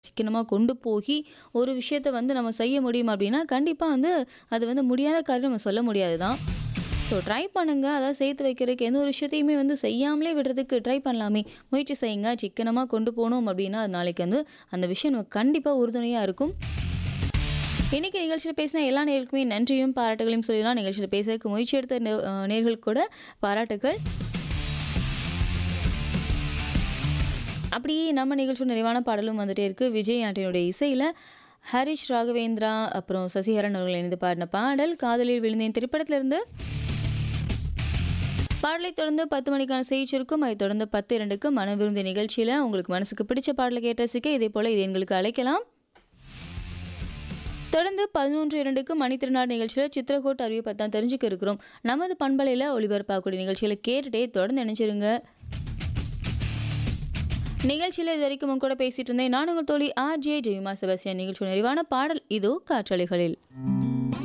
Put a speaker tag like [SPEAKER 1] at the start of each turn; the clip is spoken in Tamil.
[SPEAKER 1] சிக்கனமா கொண்டு போகி ஒரு விஷயத்த வந்து நம்ம செய்ய முடியும் அப்படின்னா, கண்டிப்பா வந்து அது வந்து முடியாத காரியம் நம்ம சொல்ல முடியாது தான். ஸோ ட்ரை பண்ணுங்க. அதாவது சேர்த்து வைக்கிறதுக்கு எந்த ஒரு விஷயத்தையுமே வந்து செய்யாமலே விடுறதுக்கு ட்ரை பண்ணலாமே! முயற்சி செய்யுங்க. சிக்கனமா கொண்டு போனோம் அப்படின்னா, அது நாளைக்கு வந்து அந்த விஷயம் நமக்கு கண்டிப்பா உறுதுணையா இருக்கும். இன்னைக்கு நிகழ்ச்சியில பேசின எல்லா நேயர்களுக்குமே நன்றியும், பாராட்டுகளையும் சொல்லிடலாம். நிகழ்ச்சியில பேசுறதுக்கு முயற்சி எடுத்த நே அ நேயர்களுக்கு கூட பாராட்டுக்கள். அப்படியே நம்ம நிகழ்ச்சியோட நிறைவான பாடலும் வந்துட்டே இருக்கு. விஜய் ஆண்டனியோட இசையில ஹரிஷ் ராகவேந்திரா, அப்புறம் சசிஹரன் அவர்கள் இணைந்து பாடின பாடல் "காதலில் விழுந்தேன்" திரைப்படத்திலிருந்து. பாடலைத் தொடர்ந்து 10 மணிக்கான செய்திச் சுருக்கம். அதைத் தொடர்ந்து 10:02க்கு மனம் விரும்பிய நிகழ்ச்சியில உங்களுக்கு மனசுக்கு பிடிச்ச பாடல கேட்டு ரசிக்க இதேபோல இது எங்களுக்கு அழைக்கலாம். தொடர்ந்து 11:02க்கு மணித்திருநாடு நிகழ்ச்சியில சித்திரக்கூட் அறிவிப்பை தான் தெரிஞ்சுக்க இருக்கிறோம். நமது பண்பலையில ஒளிபரப்பாகக்கூடிய நிகழ்ச்சிகளை கேட்டுட்டே தொடர்ந்து இணைஞ்சிருங்க. நிகழ்ச்சியில இதுவரைக்கும் உங்க கூட பேசிட்டு இருந்தேன். நான் உங்கள் தோழி ஆர்.ஜே. ஜெமிமா செபாஸ்டியன். நிகழ்ச்சியோட நிறைவான பாடல் இதோ காற்றலைகளில்.